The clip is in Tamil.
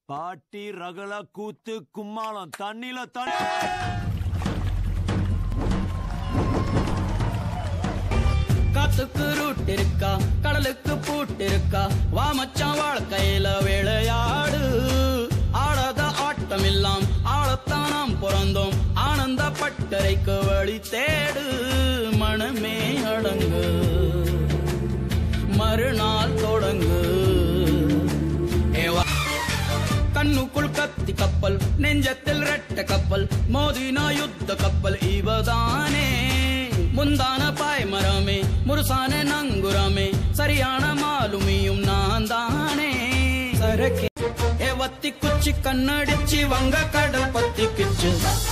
பாட்டி ரகள கூத்து கும்மாளம் தண்ணில தண்ணி காத்துக்கு ரூட் இருக்கா கடலுக்கு பூட்டு இருக்கா வா மச்சான் வாழ்க்கையில விளையாடு ஆடாத ஆட்டம் எல்லாம் ஆளத்தான் நாம் பிறந்தோம் ஆனந்த பட்டறைக்கு வழி தேடு மனமே அடங்கு மறுநாள் தொடங்கு ஏ வா கண்ணுக்குள் கத்தி கப்பல் நெஞ்சத்தில் ரெட்ட கப்பல் மோதினா யுத்த கப்பல் இவதானே முந்தான பாய்மரமே முருசான நங்குரமே சரியான மாலுமியும் நான் தானே சரக்கே ஏ வத்தி குச்சி கண்ணடிச்சு வங்க கடல் பத்தி கிச்சு